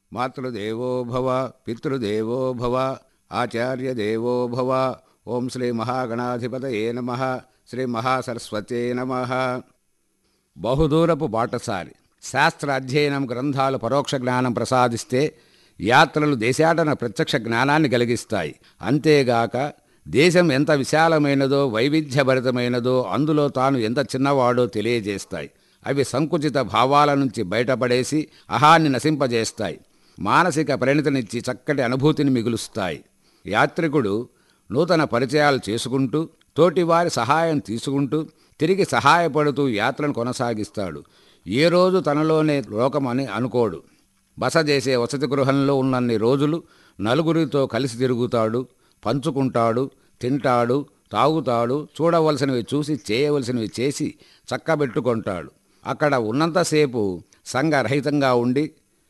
మాతృదేవో భవ పితృదేవో భవ ఆచార్యదేవో భవ ఓం శ్రీ మహాగణాధిపతయే నమ శ్రీ మహాసరస్వతే నమ బహుదూరపు బాటసారి శాస్త్ర అధ్యయనం గ్రంథాలు పరోక్ష జ్ఞానం ప్రసాదిస్తే యాత్రలు దేశాటన ప్రత్యక్ష జ్ఞానాన్ని కలిగిస్తాయి అంతేగాక దేశం ఎంత విశాలమైనదో వైవిధ్యభరితమైనదో అందులో తాను ఎంత చిన్నవాడో తెలియజేస్తాయి అవి సంకుచిత భావాల నుంచి బయటపడేసి అహాన్ని నశింపజేస్తాయి మానసిక పరిణతినిచ్చి చక్కటి అనుభూతిని మిగులుస్తాయి యాత్రికుడు నూతన పరిచయాలు చేసుకుంటూ తోటివారి సహాయం తీసుకుంటూ తిరిగి సహాయపడుతూ యాత్రను కొనసాగిస్తాడు ఏ రోజు తనలోనే లోకమని అనుకోడు బస చేసే వసతి గృహంలో ఉన్నన్ని రోజులు నలుగురితో కలిసి తిరుగుతాడు పంచుకుంటాడు తింటాడు తాగుతాడు చూడవలసినవి చూసి చేయవలసినవి చేసి చక్కబెట్టుకుంటాడు అక్కడ ఉన్నంతసేపు సంఘరహితంగా ఉండి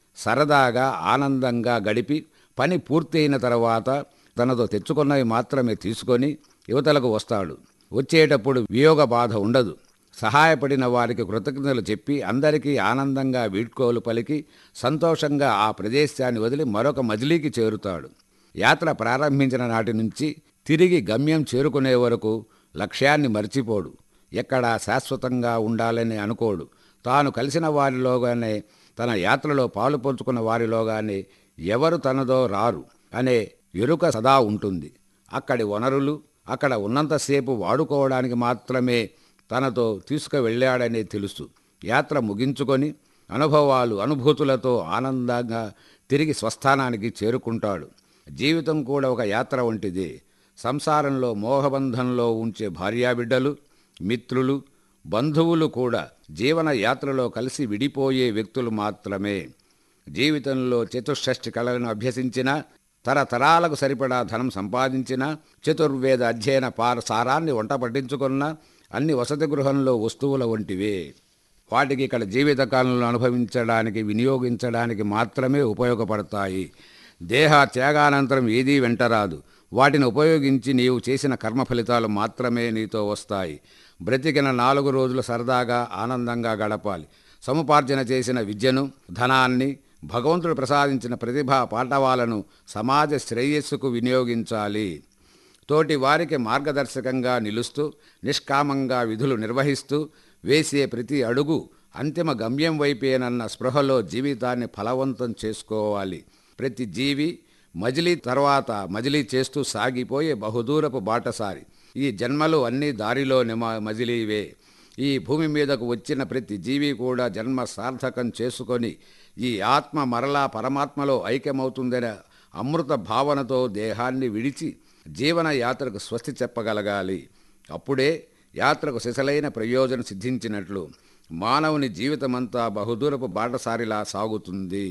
సరదాగా ఆనందంగా గడిపి పని పూర్తయిన తర్వాత తనతో తెచ్చుకున్నవి మాత్రమే తీసుకొని యువతలకు వస్తాడు వచ్చేటప్పుడు వియోగ బాధ ఉండదు సహాయపడిన వారికి కృతజ్ఞతలు చెప్పి అందరికీ ఆనందంగా వీడ్కోలు పలికి సంతోషంగా ఆ ప్రదేశాన్ని వదిలి మరొక మజిలీకి చేరుతాడు యాత్ర ప్రారంభించిన నాటి నుంచి తిరిగి గమ్యం చేరుకునే వరకు లక్ష్యాన్ని మర్చిపోడు ఎక్కడా శాశ్వతంగా ఉండాలని అనుకోడు తాను కలిసిన వారిలోగానే తన యాత్రలో పాలు పంచుకున్న వారిలోగానే ఎవరు తనదో రారు అనే ఎరుక సదా ఉంటుంది అక్కడి వనరులు అక్కడ ఉన్నంతసేపు వాడుకోవడానికి మాత్రమే తనతో తీసుకువెళ్ళాడనే తెలుసు యాత్ర ముగించుకొని అనుభవాలు అనుభూతులతో ఆనందంగా తిరిగి స్వస్థానానికి చేరుకుంటాడు జీవితం కూడా ఒక యాత్ర వంటిదే సంసారంలో మోహబంధంలో ఉంచే భార్యాబిడ్డలు మిత్రులు బంధువులు కూడా జీవన యాత్రలో కలిసి విడిపోయే వ్యక్తులు మాత్రమే జీవితంలో చతుషష్ఠి కళలను అభ్యసించిన తరతరాలకు సరిపడా ధనం సంపాదించిన చతుర్వేద అధ్యయన పార సారాన్ని వంట పట్టించుకున్న అన్ని వసతి గృహంలో వస్తువుల వంటివే వాటికి ఇక్కడ జీవితకాలంలో అనుభవించడానికి వినియోగించడానికి మాత్రమే ఉపయోగపడతాయి దేహ త్యాగానంతరం ఏదీ వెంటరాదు వాటిని ఉపయోగించి నీవు చేసిన కర్మ ఫలితాలు మాత్రమే నీతో వస్తాయి బ్రతికిన నాలుగు రోజులు సరదాగా ఆనందంగా గడపాలి సముపార్జన చేసిన విద్యను ధనాన్ని భగవంతుడు ప్రసాదించిన ప్రతిభా పాఠవాలను సమాజ శ్రేయస్సుకు వినియోగించాలి తోటి వారికి మార్గదర్శకంగా నిలుస్తూ నిష్కామంగా విధులు నిర్వహిస్తూ వేసే ప్రతి అడుగు అంతిమ గమ్యం వైపేనన్న స్పృహలో జీవితాన్ని ఫలవంతం చేసుకోవాలి ప్రతి జీవి మజిలీ తర్వాత మజిలీ చేస్తూ సాగిపోయే బహుదూరపు బాటసారి ఈ జన్మలు అన్ని దారిలో నిమ మజిలీవే ఈ భూమి మీదకు వచ్చిన ప్రతి జీవి కూడా జన్మ సార్థకం చేసుకొని ఈ ఆత్మ మరలా పరమాత్మలో ఐక్యమవుతుందనే అమృత భావనతో దేహాన్ని విడిచి జీవన యాత్రకు స్వస్తి చెప్పగలగాలి అప్పుడే యాత్రకు సిసలైన ప్రయోజనం సిద్ధించినట్లు మానవుని జీవితమంతా బహుదూరపు బాటసారిలా సాగుతుంది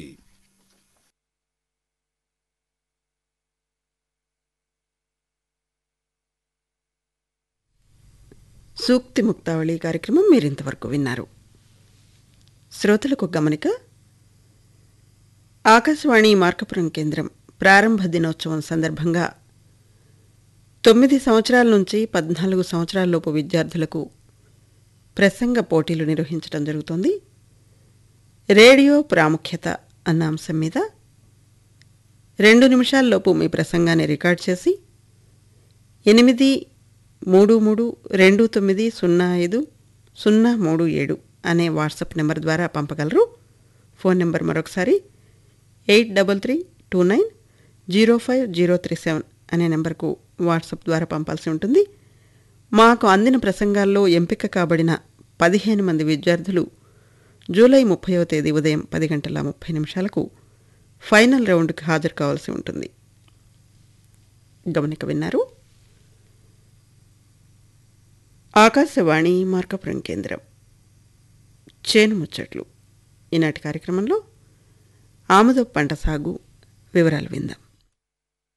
సూక్తి ముక్తావళి కార్యక్రమం మీరు ఇంతవరకు విన్నారు శ్రోతలకు గమనిక ఆకాశవాణి మార్కపురం కేంద్రం ప్రారంభ దినోత్సవం సందర్భంగా తొమ్మిది సంవత్సరాల నుంచి పద్నాలుగు సంవత్సరాలలోపు విద్యార్థులకు ప్రసంగ పోటీలు నిర్వహించడం జరుగుతోంది రేడియో ప్రాముఖ్యత అన్న అంశం మీద రెండు నిమిషాల్లోపు మీ ప్రసంగాన్ని రికార్డ్ చేసి ఎనిమిది మూడు మూడు రెండు తొమ్మిది సున్నా ఐదు సున్నా మూడు ఏడు అనే వాట్సాప్ నెంబర్ ద్వారా పంపగలరు ఫోన్ నెంబర్ మరొకసారి eight double three two nine zero five zero three seven అనే నెంబర్కు వాట్సాప్ ద్వారా పంపాల్సి ఉంటుంది మాకు అందిన ప్రసంగాల్లో ఎంపిక కాబడిన పదిహేను మంది విద్యార్థులు జూలై ముప్పైవ తేదీ ఉదయం పది గంటల ముప్పై నిమిషాలకు ఫైనల్ రౌండ్కి హాజరు కావాల్సి ఉంటుంది గమనిక విన్నారు ఆకాశవాణి మార్కపురం కేంద్రం చేను ముచ్చట్లు ఈనాటి కార్యక్రమంలో ఆముద పంట సాగు వివరాలు విందాం